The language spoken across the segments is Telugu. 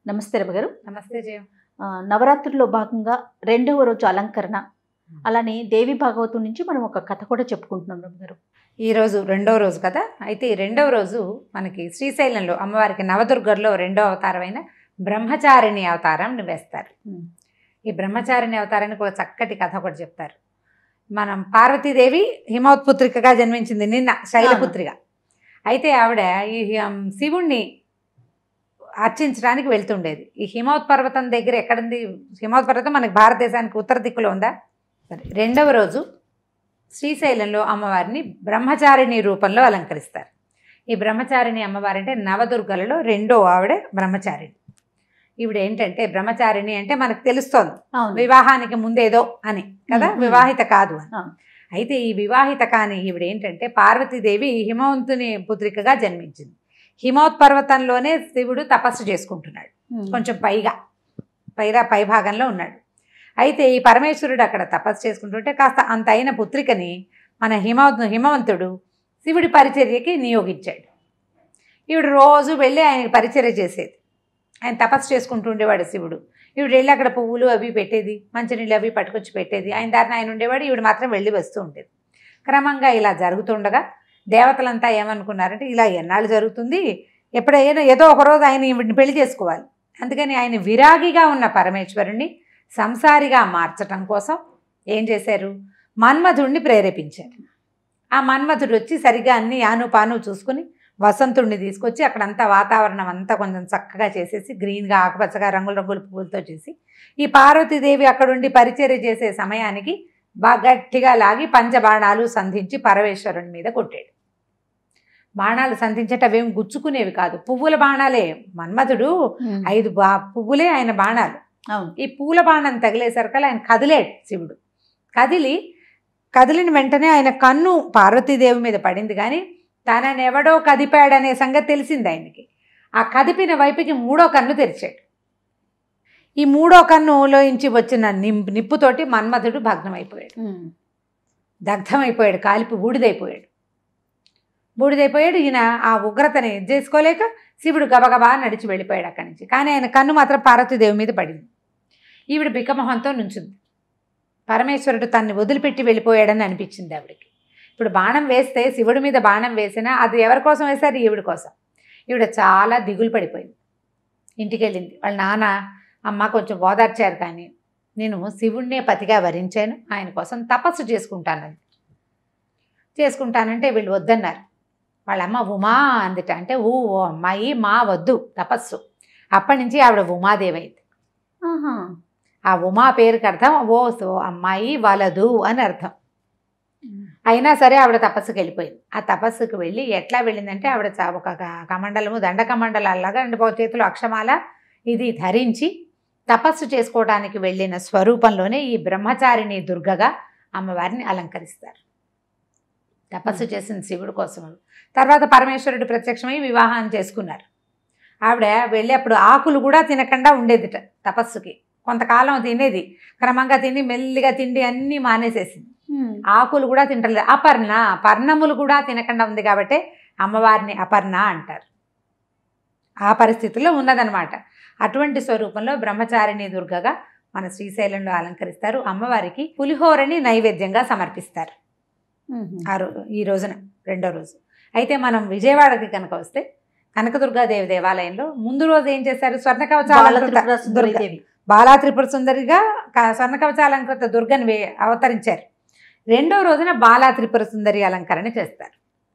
నమస్తే రమ గారు నమస్తే జయ ఆ, నవరాత్రుల్లో భాగంగా రెండవ రోజు అలంకరణ అలానే దేవి భాగవతం నుంచి మనం ఒక కథ కూడా చెప్పుకుంటున్నాం రమ గారు ఈరోజు రెండవ రోజు కదా అయితే ఈ రెండవ రోజు మనకి శ్రీశైలంలో అమ్మవారికి నవదుర్గలో రెండో అవతారమైన బ్రహ్మచారిణి అవతారం వేస్తారు ఉమ్. ఈ బ్రహ్మచారిణి అవతారానికి ఒక చక్కటి కథ ఒకటి చెప్తారు మనం పార్వతీదేవి హిమోత్పుత్రికగా జన్మించింది నిన్న శైలపుత్రిగా అయితే ఆవిడ ఈ హి- శివుణ్ణి అర్చించడానికి వెళ్తుండేది ఈ హిమవత్ పర్వతం దగ్గర ఎక్కడుంది హిమవత్ పర్వతం మనకి భారతదేశానికి ఉత్తర దిక్కులో ఉందా సరే రెండవ రోజు శ్రీశైలంలో అమ్మవారిని బ్రహ్మచారిణి రూపంలో అలంకరిస్తారు ఈ బ్రహ్మచారిణి అమ్మవారి అంటే నవదుర్గలలో రెండో ఆవిడ బ్రహ్మచారిణి ఈవిడ ఏంటంటే బ్రహ్మచారిణి అంటే మనకు తెలుస్తోంది అవును వివాహానికి ముందేదో అని కదా మ్మ్. వివాహిత కాదు అని ఆ. అయితే ఈ వివాహిత కాని ఈవిడ ఏంటంటే పార్వతీదేవి హిమవంతుని పుత్రికగా జన్మించింది హిమవత్ పర్వతంలోనే శివుడు తపస్సు చేసుకుంటున్నాడు ఉమ్. కొంచెం పైగా పైరా పై భాగంలో ఉన్నాడు అయితే ఈ పరమేశ్వరుడు అక్కడ తపస్సు చేసుకుంటుంటే కాస్త అంత అయిన పుత్రికని మన హిమ హిమవంతుడు శివుడి పరిచర్యకి నియోగించాడు ఈవిడ రోజు వెళ్ళి ఆయనకి పరిచర్య చేసేది ఆయన తపస్సు చేసుకుంటూ ఉండేవాడు శివుడు ఈవిడ వెళ్ళి అక్కడ పువ్వులు అవి పెట్టేది మంచినీళ్ళు అవి పట్టుకొచ్చి పెట్టేది ఆయన దారిని ఆయన ఉండేవాడు ఈవిడ మాత్రం వెళ్ళి వస్తూ ఉండేది క్రమంగా ఇలా జరుగుతుండగా దేవతలంతా ఏమనుకున్నారంటే ఇలా ఎన్నాళ్ళు జరుగుతుంది ఎప్పుడైనా ఏదో ఒక రోజు ఆయన ఈవిడిని పెళ్లి చేసుకోవాలి అందుకని ఆయన విరాగిగా ఉన్న పరమేశ్వరుణ్ణి సంసారిగా మార్చటం కోసం ఏం చేశారు మన్మధుడిని ప్రేరేపించారు ఆ మన్మధుడు వచ్చి సరిగా అన్ని ఆను పాను చూసుకుని వసంతుడిని తీసుకొచ్చి అక్కడంతా వాతావరణం అంతా కొంచెం చక్కగా చేసేసి గ్రీన్గా ఆకుపచ్చగా రంగుల రంగుల పువ్వులతో చేసి ఈ పార్వతీదేవి అక్కడుండి పరిచర్య చేసే సమయానికి బాగా గట్టిగా లాగి పంచబాణాలు సంధించి పరమేశ్వరుని మీద కొట్టాడు బాణాలు సంధించేటవేం గుచ్చుకునేవి కాదు పువ్వుల బాణాలే మన్మధుడు ఉమ్. ఐదు బా పువ్వులే ఆయన బాణాలు అవును ఈ పూల బాణం తగిలేసరికి ఆయన కదిలేడు శివుడు కదిలి కదిలిన వెంటనే ఆయన కన్ను పార్వతీదేవి మీద పడింది కానీ తనని ఎవడో కదిపాడనే సంగతి తెలిసింది ఆయనకి ఆ కదిపిన వైపుకి మూడో కన్ను తెరిచాడు ఈ మూడో కన్నులో నుంచి వచ్చిన నింపు నిప్పుతోటి మన్మధుడు భగ్నమైపోయాడు ఉమ్. దగ్ధమైపోయాడు కాలిపి బూడిదైపోయాడు బూడిదైపోయాడు ఈయన ఆ ఉగ్రతని చేసుకోలేక శివుడు గబగబా నడిచి వెళ్ళిపోయాడు అక్కడి నుంచి కానీ ఆయన కన్ను మాత్రం పార్వతీదేవి మీద పడింది ఈవిడ బిక్కమొహంతో నుంచుంది పరమేశ్వరుడు తన్ని వదిలిపెట్టి వెళ్ళిపోయాడని అనిపించింది ఆవిడకి ఇప్పుడు బాణం వేస్తే శివుడి మీద బాణం వేసినా అది ఎవరి కోసం వేశారు ఈవిడ కోసం ఈవిడ చాలా దిగులు పడిపోయింది ఇంటికి వెళ్ళింది వాళ్ళ నాన్న అమ్మ కొంచెం ఓదార్చారు కానీ నేను శివుణ్ణే పతిగా వరించాను ఆయన కోసం తపస్సు చేసుకుంటానంది చేసుకుంటానంటే వీళ్ళు వద్దన్నారు వాళ్ళ అమ్మ ఉమా అందిట అంటే ఊ ఓ అమ్మాయి మా వద్దు తపస్సు అప్పటి నుంచి ఆవిడ ఉమాదేవి అయింది ఆహా. ఆ ఉమా పేరుకి అర్థం ఓ సో అమ్మాయి వలదు అని అర్థం అయినా సరే ఆవిడ తపస్సుకి వెళ్ళిపోయింది ఆ తపస్సుకి వెళ్ళి ఎట్లా వెళ్ళిందంటే ఆవిడ చా- ఒక క- కమండలము దండ కమండలాగా అంటే ఒక చేతిలో అక్షమాల ఇది ధరించి తపస్సు చేసుకోవడానికి వెళ్ళిన స్వరూపంలోనే ఈ బ్రహ్మచారిణి దుర్గగా అమ్మవారిని అలంకరిస్తారు తపస్సు చేసిన శివుడి కోసం తర్వాత పరమేశ్వరుడు ప్రత్యక్షమై వివాహం చేసుకున్నారు ఆవిడ వెళ్ళి అప్పుడు ఆకులు కూడా తినకుండా ఉండేదిట తపస్సుకి కొంతకాలం తినేది క్రమంగా తిని మెల్లిగా తిండి అన్నీ మానేసేసింది ఉమ్. ఆకులు కూడా తింటలేదు అపర్ణ పర్ణములు కూడా తినకుండా ఉంది కాబట్టి అమ్మవారిని అపర్ణ అంటారు ఆ పరిస్థితిలో ఉన్నదనమాట అటువంటి స్వరూపంలో బ్రహ్మచారిణి దుర్గగా మన శ్రీశైలంలో అలంకరిస్తారు అమ్మవారికి పులిహోరని నైవేద్యంగా సమర్పిస్తారు ఉమ్. ఆ రో ఈ రోజున రెండో రోజు అయితే మనం విజయవాడకి కనుక వస్తే కనకదుర్గాదేవి దేవాలయంలో ముందు రోజు ఏం చేశారు స్వర్ణ బాల కవచాలంకృత త్రిపుర సుందరి దుర్గ దేవి. బాలా త్రిపుర సుందరిగా క- స్వర్ణ కవచాలంకృత దుర్గని వే- అవతరించారు రెండో రోజున బాలా త్రిపుర సుందరి అలంకరణ చేస్తారు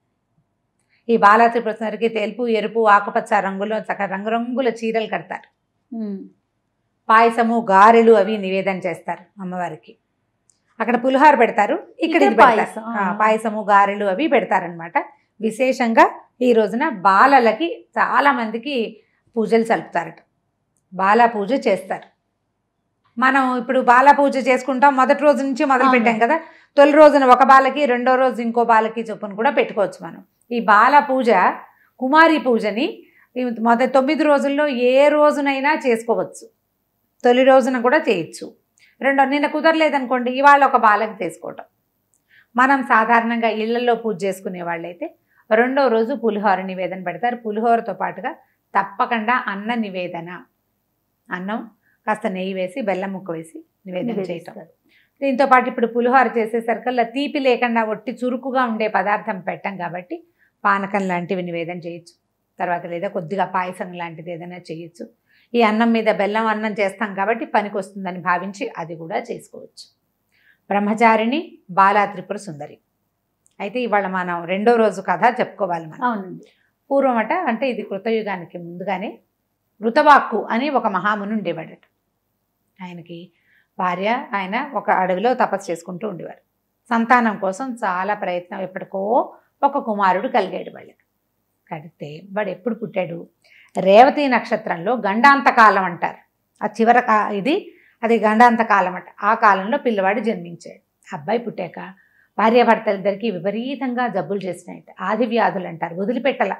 ఈ బాలా త్రిపుర సుందరికి తెలుపు ఎరుపు ఆకుపచ్చ రంగులో చక్క రంగురంగుల చీరలు కడతారు ఉమ్. పాయసము గారెలు అవి నివేదన చేస్తారు అమ్మవారికి అక్కడ పులిహోర పెడతారు ఇక్కడ ఇక్కడ ఇది పెడతారు. పాయసం, ఆ, ఆ. పాయసము గారెలు అవి పెడతారనమాట విశేషంగా ఈ రోజున బాలలకి చాలా మందికి పూజలు సలుపుతారట బాలా పూజ చేస్తారు మనం ఇప్పుడు బాలా పూజ చేసుకుంటాం మొదటి రోజు నుంచి మొదలు అవును. పెట్టాం కదా తొలి రోజున ఒక బాలకి రెండో రోజు ఇంకో బాలకి చొప్పున కూడా పెట్టుకోవచ్చు మనం ఈ బాల పూజ కుమారి పూజని ఈ మొదటి తొమ్మిది రోజుల్లో ఏ రోజునైనా చేసుకోవచ్చు తొలి రోజున కూడా చేయొచ్చు రెండో నిన్న కుదరలేదనుకోండి ఇవాళ ఒక బాలకి చేసుకోవటం మనం సాధారణంగా ఇళ్లలో పూజ చేసుకునే వాళ్ళైతే రెండో రోజు పులిహోర నివేదన పెడతారు పులిహోరతో పాటుగా తప్పకుండా అన్న నివేదన అన్నం కాస్త నెయ్యి వేసి బెల్లం ముక్క వేసి నివేదన చేయటం నివేదిస్తారు. దీంతో పాటు ఇప్పుడు పులిహోర చేసేసరికల్లా తీపి లేకుండా ఒట్టి చురుకుగా ఉండే పదార్థం పెట్టం కాబట్టి పానకం లాంటివి నివేదన చేయొచ్చు తర్వాత లేదా కొద్దిగా పాయసం లాంటిది ఏదైనా చేయొచ్చు ఈ అన్నం మీద బెల్లం అన్నం చేస్తాం కాబట్టి పనికి వస్తుందని భావించి అది కూడా చేసుకోవచ్చు బ్రహ్మచారిణి బాలా త్రిపుర సుందరి అయితే ఇవాళ మనం రెండో రోజు కథ చెప్పుకోవాలి మనం అవునండి పూర్వమట అంటే ఇది కృతయుగానికి ముందుగానే ఋతవాక్కు అని ఒక మహాముని ఉండేవాడట ఆయనకి భార్య ఆయన ఒక అడవిలో తపస్సు చేసుకుంటూ ఉండేవారు సంతానం కోసం చాలా ప్రయత్నం ఎప్పటికో ఒక కుమారుడు కలిగాడు వాళ్ళకి కడితే వాడు ఎప్పుడు పుట్టాడు రేవతి నక్షత్రంలో గండాంతకాలం అంటారు ఆ చివర కా- ఇది అది గండాంతకాలం అంట ఆ కాలంలో పిల్లవాడు జన్మించాడు అబ్బాయి పుట్టాక భార్యాభర్తలిద్దరికీ విపరీతంగా జబ్బులు చేసినాయట ఆది వ్యాధులు అంటారు వదిలిపెట్టల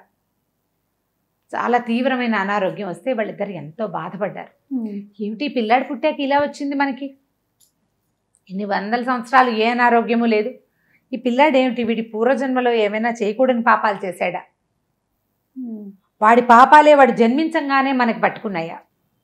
చాలా తీవ్రమైన అనారోగ్యం వస్తే వాళ్ళిద్దరు ఎంతో బాధపడ్డారు ఉమ్. ఏమిటి పిల్లాడు పుట్టాక ఇలా వచ్చింది మనకి ఇన్ని వందల సంవత్సరాలు ఏ అనారోగ్యము లేదు ఈ పిల్లాడు ఏమిటి వీడి పూర్వజన్మలో ఏమైనా చేయకూడని పాపాలు చేశాడా ఉమ్. వాడి పాపాలే వాడు జన్మించంగానే మనకి పట్టుకున్నాయా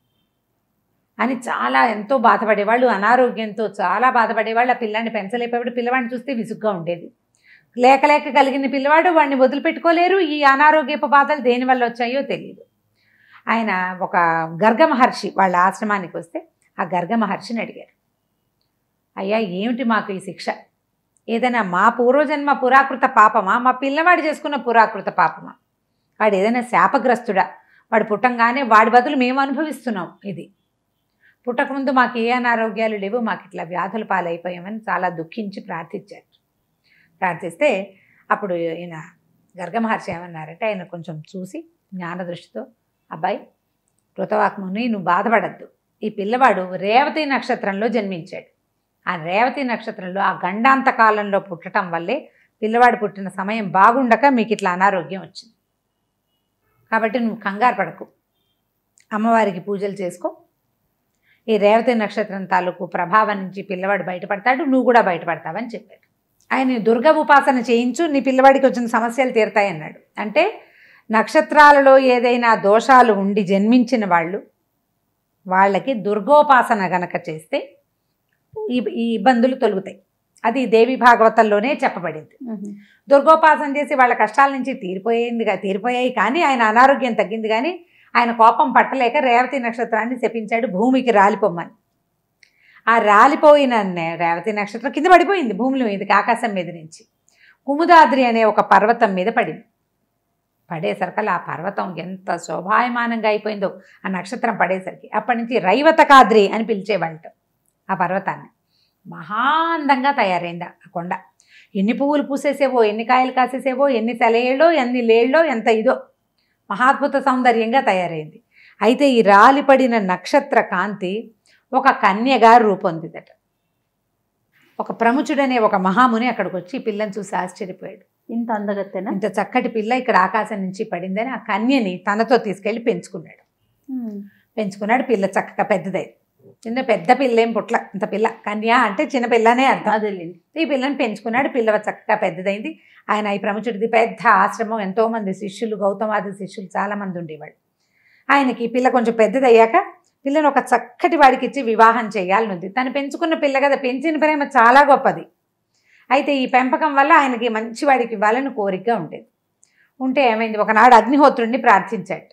అని చాలా ఎంతో బాధపడేవాళ్ళు అనారోగ్యంతో చాలా బాధపడేవాళ్ళు ఆ పిల్లాన్ని పెంచలేకపోయాడు పిల్లవాడిని చూస్తే విసుగ్గా ఉండేది లేక లేక కలిగిన పిల్లవాడు వాడిని వదిలిపెట్టుకోలేరు ఈ అనారోగ్యపు బాధలు దేనివల్ల వచ్చాయో తెలియదు ఆయన ఒక గర్గ మహర్షి వాళ్ళ ఆశ్రమానికి వస్తే ఆ గర్గ మహర్షిని అడిగారు అయ్యా ఏమిటి మాకు ఈ శిక్ష ఏదైనా మా పూర్వజన్మ పురాకృత పాపమా మా పిల్లవాడు చేసుకున్న పురాకృత పాపమా వాడు ఏదైనా శాపగ్రస్తుడా వాడు పుట్టంగానే వాడి బదులు మేము అనుభవిస్తున్నాం ఇది పుట్టకముందు మాకు ఏ అనారోగ్యాలు లేవు మాకు ఇట్లా వ్యాధుల పాలైపోయామని చాలా దుఃఖించి ప్రార్థించారు ప్రార్థిస్తే అప్పుడు ఈయన గర్గ మహర్షి ఏమన్నారంటే ఆయన కొంచెం చూసి జ్ఞాన దృష్టితో అబ్బాయి కృతవాక్ముని నువ్వు బాధపడద్దు ఈ పిల్లవాడు రేవతి నక్షత్రంలో జన్మించాడు ఆ రేవతి నక్షత్రంలో ఆ గండాంత కాలంలో పుట్టడం వల్లే పిల్లవాడు పుట్టిన సమయం బాగుండక మీకు ఇట్లా అనారోగ్యం వచ్చింది కాబట్టి నువ్వు కంగారు పడకు అమ్మవారికి పూజలు చేసుకో ఈ రేవతి నక్షత్రం తాలూకు ప్రభావం నుంచి పిల్లవాడు బయటపడతాడు నువ్వు కూడా బయటపడతావని చెప్పాడు ఆయన దుర్గ ఉపాసన చేయించు నీ పిల్లవాడికి వచ్చిన సమస్యలు తీరుతాయి అన్నాడు అంటే నక్షత్రాలలో ఏదైనా దోషాలు ఉండి జన్మించిన వాళ్ళు వాళ్ళకి దుర్గోపాసన గనక చేస్తే ఈ ఈ ఇబ్బందులు తొలుగుతాయి అది దేవి భాగవతంలోనే చెప్పబడింది ఉమ్. దుర్గోపాసన చేసి వాళ్ళ కష్టాల నుంచి తీరిపోయింది కా- తీరిపోయాయి కానీ ఆయన అనారోగ్యం తగ్గింది కానీ ఆయన కోపం పట్టలేక రేవతి నక్షత్రాన్ని శపించాడు భూమికి రాలిపోమ్మని ఆ రాలిపోయిన నే- రేవతి నక్షత్రం కింద పడిపోయింది భూమిలో మీదకి ఆకాశం మీద నుంచి కుముదాద్రి అనే ఒక పర్వతం మీద పడింది పడేసరికి ఆ పర్వతం ఎంత శోభాయమానంగా అయిపోయిందో ఆ నక్షత్రం పడేసరికి అప్పటి నుంచి రైవతకాద్రి అని పిలిచేవాళ్ళట ఆ పర్వతాన్ని మహాందంగా తయారైంది ఆ కొండ ఎన్ని పువ్వులు పూసేసేవో ఎన్ని కాయలు కాసేసేవో ఎన్ని సెలయేళ్ళో ఎన్ని లేళ్ళో ఎంత ఇదో మహాద్భుత సౌందర్యంగా తయారైంది అయితే ఈ రాలిపడిన నక్షత్ర కాంతి ఒక కన్యగా రూపొందిదట ఒక ప్రముచుడనే ఒక మహాముని అక్కడికి వచ్చి ఈ పిల్లని చూసి ఆశ్చర్యపోయాడు ఇంత అందగత్తెనా ఇంత చక్కటి పిల్ల ఇక్కడ ఆకాశం నుంచి పడిందని ఆ కన్యని తనతో తీసుకెళ్ళి పెంచుకున్నాడు ఉమ్. పెంచుకున్నాడు పిల్ల చక్కగా పెద్దదైంది చిన్న పెద్ద పిల్ల ఏం పుట్ల ఇంత పిల్ల కన్య అంటే చిన్న పిల్లనే అర్థం అదేలేండి ఈ పిల్లని పెంచుకున్నాడు పిల్ల చక్కగా పెద్దదైంది ఆయన ఈ ప్రముచుడిది పెద్ద ఆశ్రమం ఎంతోమంది శిష్యులు గౌతమాది శిష్యులు చాలామంది ఉండేవాళ్ళు ఆయనకి ఈ పిల్ల కొంచెం పెద్దదయ్యాక పిల్లని ఒక చక్కటి వాడికి ఇచ్చి వివాహం చేయాలని ఉంది తను పెంచుకున్న పిల్ల కదా పెంచిన ప్రేమ చాలా గొప్పది అయితే ఈ పెంపకం వల్ల ఆయనకి మంచి వాడికి ఇవ్వాలని కోరికగా ఉండేది ఉంటే ఏమైంది ఒకనాడు అగ్నిహోత్రుడిని ప్రార్థించాడు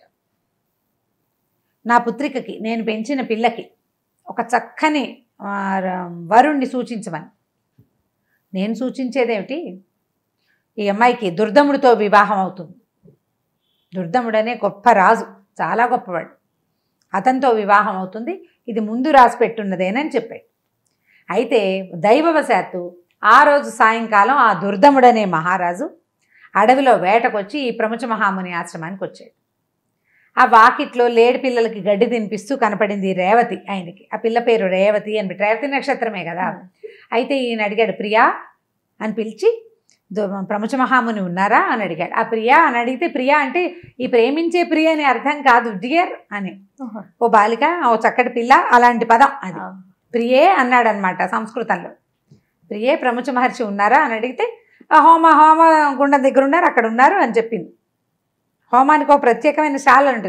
నా పుత్రికకి నేను పెంచిన పిల్లకి ఒక చక్కని ఆ, ర- వరుణ్ణి సూచించమని నేను సూచించేదేమిటి ఈ అమ్మాయికి దుర్దముడితో వివాహం అవుతుంది దుర్దముడు అనే గొప్ప రాజు చాలా గొప్పవాడు అతనితో వివాహం అవుతుంది ఇది ముందు రాసి పెట్టున్నదేనని చెప్పాడు అయితే దైవవశాత్తు ఆ రోజు సాయంకాలం ఆ దుర్దముడనే మహారాజు అడవిలో వేటకొచ్చి ఈ ప్రముఖ మహాముని ఆశ్రమానికి వచ్చాడు ఆ వాకిట్లో లేడి పిల్లలకి గడ్డి తినిపిస్తూ కనపడింది రేవతి ఆయనకి ఆ పిల్ల పేరు రేవతి అని పెట్టి- రేవతి నక్షత్రమే కదా అయితే ఈయన అడిగాడు ప్రియా అని పిలిచి దు- ప్రముఖ మహాముని ఉన్నారా అని అడిగాడు ఆ ప్రియా అని అడిగితే ప్రియా అంటే ఈ ప్రేమించే ప్రియ అని అర్థం కాదు డియర్ అని ఓహో. ఓ బాలిక ఓ చక్కటి పిల్ల అలాంటి పదం అది ఆ. ప్రియే అన్నాడనమాట సంస్కృతంలో ప్రియే ప్రముఖ మహర్షి ఉన్నారా అని అడిగితే "ఆ, హోమ హోమ గుండం దగ్గర ఉన్నారు అక్కడ ఉన్నారు అని చెప్పింది హోమానికి ఒక ప్రత్యేకమైన శాల ఉంటుంది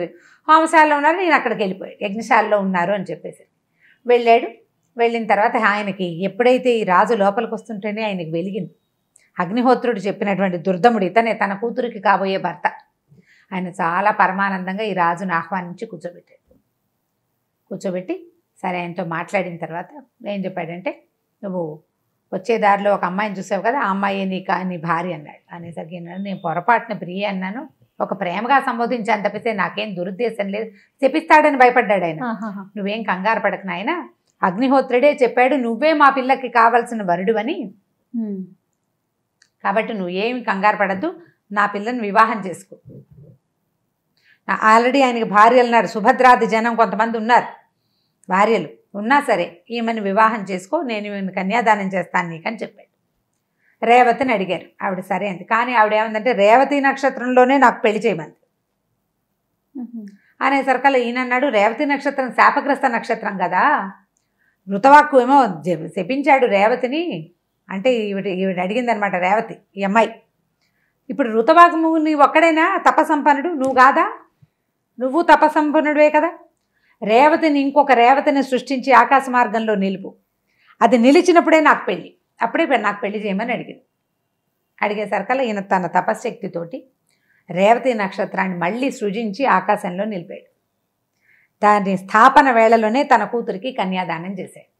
హోమశాలలో ఉన్నారు ఈయన అక్కడికి వెళ్ళిపోయాడు యజ్ఞశాలలో ఉన్నారు అని చెప్పేసి వెళ్ళాడు వెళ్ళిన తర్వాత ఆయనకి ఎప్పుడైతే ఈ రాజు లోపలికి వస్తుంటేనే ఆయనకి వెలిగింది అగ్నిహోత్రుడు చెప్పినటువంటి దుర్దముడు ఇతనే తన కూతురికి కాబోయే భర్త ఆయన చాలా పరమానందంగా ఈ రాజును ఆహ్వానించి కూర్చోబెట్టాడు కూర్చోబెట్టి సరే ఆయనతో మాట్లాడిన తర్వాత ఏం చెప్పాడంటే నువ్వు వచ్చే దారిలో ఒక అమ్మాయిని చూసావు కదా ఆ అమ్మాయి నీ కా నీ భార్య అన్నాడు అనేసరికి అన్నాడు నేను పొరపాటున ప్రియ అన్నాను ఒక ప్రేమగా సంబోధించాను తప్పితే నాకేం దురుద్దేశం లేదు చెప్పిస్తాడని భయపడ్డాడు ఆయన ఆహాహా. నువ్వేం కంగారు పడకు నాయన అగ్నిహోత్రుడే చెప్పాడు నువ్వే మా పిల్లకి కావాల్సిన వరుడు అని ఉమ్. కాబట్టి నువ్వేమి కంగారు పడద్దు నా పిల్లని వివాహం చేసుకో నా- ఆల్రెడీ ఆయనకి భార్యలు ఉన్నారు సుభద్రాది జనం కొంతమంది ఉన్నారు భార్యలు ఉన్నా సరే ఈమెను వివాహం చేసుకో నేను ఈమెను కన్యాదానం చేస్తాను నీకని చెప్పాడు రేవతిని అడిగారు ఆవిడ సరే అంది కానీ ఆవిడ ఏమందంటే రేవతి నక్షత్రంలోనే నాకు పెళ్లి చేయమంది ఉహు. అనేసరికల్లా ఈయన అన్నాడు రేవతి నక్షత్రం శాపగ్రస్త నక్షత్రం కదా మృతవాక్కు ఏమో జ- శపించాడు రేవతిని అంటే ఈవిడ ఈవిడ అడిగింది అనమాట రేవతి ఈ అమ్మాయి ఇప్పుడు ఋతవాకు నీ ఒక్కడైనా తపసంపన్నుడు నువ్వు కాదా నువ్వు తపసంపన్నుడివే కదా రేవతిని ఇంకొక రేవతిని సృష్టించి ఆకాశ మార్గంలో నిలుపు అది నిలిచినప్పుడే నాకు పెళ్ళి అప్పుడే పె- నాకు పెళ్లి చేయమని అడిగింది అడిగేసరికల్లా ఈయన తన తపశ్శక్తితోటి రేవతి నక్షత్రాన్ని మళ్ళీ సృజించి ఆకాశంలో నిలిపాడు దాని స్థాపన వేళలోనే తన కూతురికి కన్యాదానం చేశాడు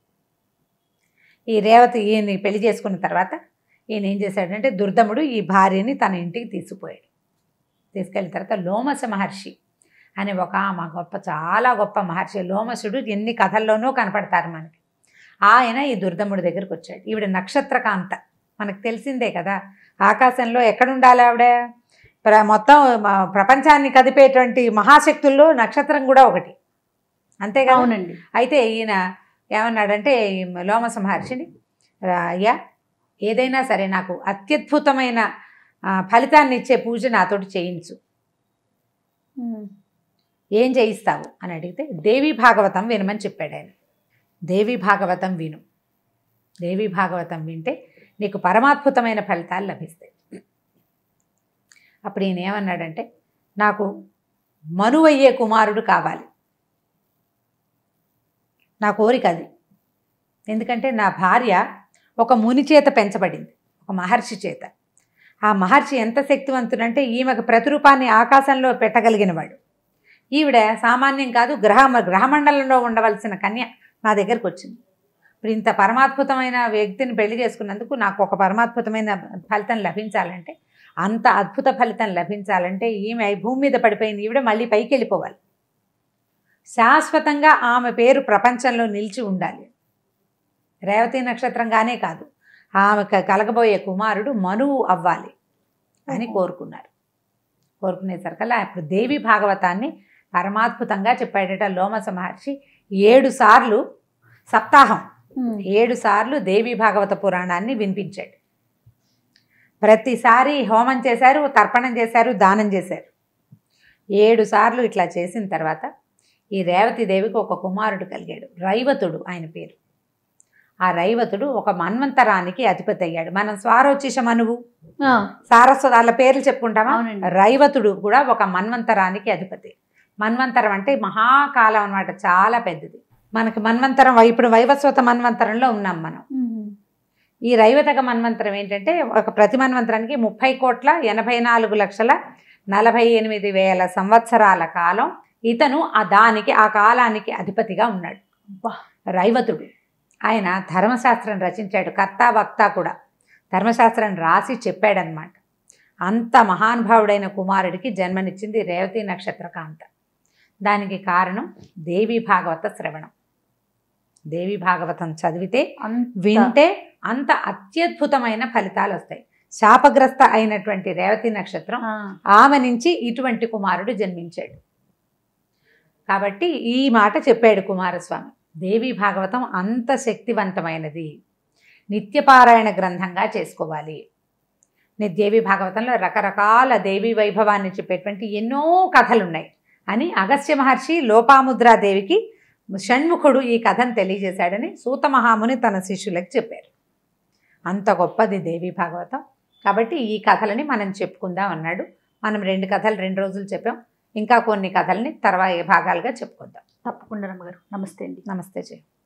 ఈ రేవతి ఈయన్ని పెళ్లి చేసుకున్న తర్వాత ఈయన ఏం చేశాడంటే దుర్దముడు ఈ భార్యని తన ఇంటికి తీసుకుపోయాడు తీసుకెళ్ళిన తర్వాత లోమస మహర్షి అనే ఒక ఆమె గొప్ప చాలా గొప్ప మహర్షి లోమసుడు ఎన్ని కథల్లోనూ కనపడతారు మనకి ఆయన ఈ దుర్దముడి దగ్గరికి వచ్చాడు ఈవిడ నక్షత్రకాంత మనకు తెలిసిందే కదా ఆకాశంలో ఎక్కడుండాలి ఆవిడ ప్ర మొత్తం మ- ప్రపంచాన్ని కదిపేటువంటి మహాశక్తుల్లో నక్షత్రం కూడా ఒకటి అంతేగా అవునండి అయితే ఈయన ఏమన్నాడంటే ఈ లోమస మహర్షిని "రా అయ్యా ఏదైనా సరే నాకు అత్యద్భుతమైన ఆ, ఫలితాన్ని ఇచ్చే పూజ నాతోటి చేయించు ఉమ్. ఏం చేయిస్తావు అని అడిగితే దేవి భాగవతం వినమని చెప్పాడు ఆయన దేవి భాగవతం విను దేవి భాగవతం వింటే నీకు పరమాద్భుతమైన ఫలితాలు లభిస్తాయి అప్పుడు ఈయన ఏమన్నాడంటే నాకు మనువయ్యే కుమారుడు కావాలి నా కోరిక అది ఎందుకంటే నా భార్య ఒక ముని చేత పెంచబడింది ఒక మహర్షి చేత ఆ మహర్షి ఎంత శక్తివంతుడంటే ఈమెకు ప్రతిరూపాన్ని ఆకాశంలో పెట్టగలిగినవాడు ఈవిడ సామాన్యం కాదు గ్రహ గ్రహమండలంలో ఉండవలసిన కన్య నా దగ్గరకు వచ్చింది ఇప్పుడు ఇంత పరమాద్భుతమైన వ్యక్తిని పెళ్లి చేసుకున్నందుకు నాకు ఒక పరమాద్భుతమైన ఫలితం లభించాలంటే అంత అద్భుత ఫలితం లభించాలంటే ఈమె భూమి మీద పడిపోయింది ఈవిడ మళ్ళీ పైకి వెళ్ళిపోవాలి శాశ్వతంగా ఆమె పేరు ప్రపంచంలో నిలిచి ఉండాలి రేవతి నక్షత్రంగానే కాదు ఆమెకు కలగబోయే కుమారుడు మనువు అవ్వాలి అని కోరుకున్నారు కోరుకునేసరికల్లా అప్పుడు దేవి భాగవతాన్ని పరమాద్భుతంగా చెప్పాడట లోమస మహర్షి ఏడు సార్లు సప్తాహం ఉమ్. ఏడు సార్లు దేవి భాగవత పురాణాన్ని వినిపించాడు ప్రతిసారి హోమం చేశారు తర్పణం చేశారు దానం చేశారు ఏడు సార్లు ఇట్లా చేసిన తర్వాత ఈ రేవతి దేవికి ఒక కుమారుడు కలిగాడు రైవతుడు ఆయన పేరు ఆ రైవతుడు ఒక మన్వంతరానికి అధిపతి అయ్యాడు మనం స్వారోచిష మనువు ఆ, సారస్వత వాళ్ళ పేర్లు చెప్పుకుంటామా అవునండి. రైవతుడు కూడా ఒక మన్వంతరానికి అధిపతి మన్వంతరం అంటే మహాకాలం అన్నమాట చాలా పెద్దది మనకి మన్వంతరం వై- ఇప్పుడు వైవస్వత మన్వంతరంలో ఉన్నాం మనం ఉమ్. ఈ రైవతక మన్వంతరం ఏంటంటే ఒక ప్రతి మన్వంతరానికి ముప్పై కోట్ల ఎనభై నాలుగు లక్షల నలభై ఎనిమిది వేల సంవత్సరాల కాలం ఇతను ఆ దానికి ఆ కాలానికి అధిపతిగా ఉన్నాడు అబ్బా. రైవతుడు ఆయన ధర్మశాస్త్రం రచించాడు కర్త వక్త కూడా ధర్మశాస్త్రం రాసి చెప్పాడనమాట అంత మహానుభావుడైన కుమారుడికి జన్మనిచ్చింది రేవతి నక్షత్ర కాంత దానికి కారణం దేవి భాగవత శ్రవణం దేవి భాగవతం చదివితే అంత- వింటే అంత అత్యద్భుతమైన ఫలితాలు వస్తాయి శాపగ్రస్త అయినటువంటి రేవతి నక్షత్రం ఆ, ఆమె నుంచి ఇటువంటి కుమారుడు జన్మించాడు కాబట్టి ఈ మాట చెప్పాడు కుమారస్వామి దేవి భాగవతం అంత శక్తివంతమైనది నిత్యపారాయణ గ్రంథంగా చేసుకోవాలి నీ దేవి భాగవతంలో రకరకాల దేవి వైభవాన్ని చెప్పేటువంటి ఎన్నో కథలు ఉన్నాయి అని అగస్త్య మహర్షి లోపాముద్రాదేవికి షణ్ముఖుడు ఈ కథను తెలియజేశాడని సూత మహాముని తన శిష్యులకు చెప్పారు అంత గొప్పది దేవి భాగవతం కాబట్టి ఈ కథలని మనం చెప్పుకుందాం అన్నాడు మనం రెండు కథలు రెండు రోజులు చెప్పాం ఇంకా కొన్ని కథల్ని తర్వాత భాగాలుగా చెప్పుకుందాం తప్పకుండా రమ్మగారు నమస్తే అండి నమస్తే జయ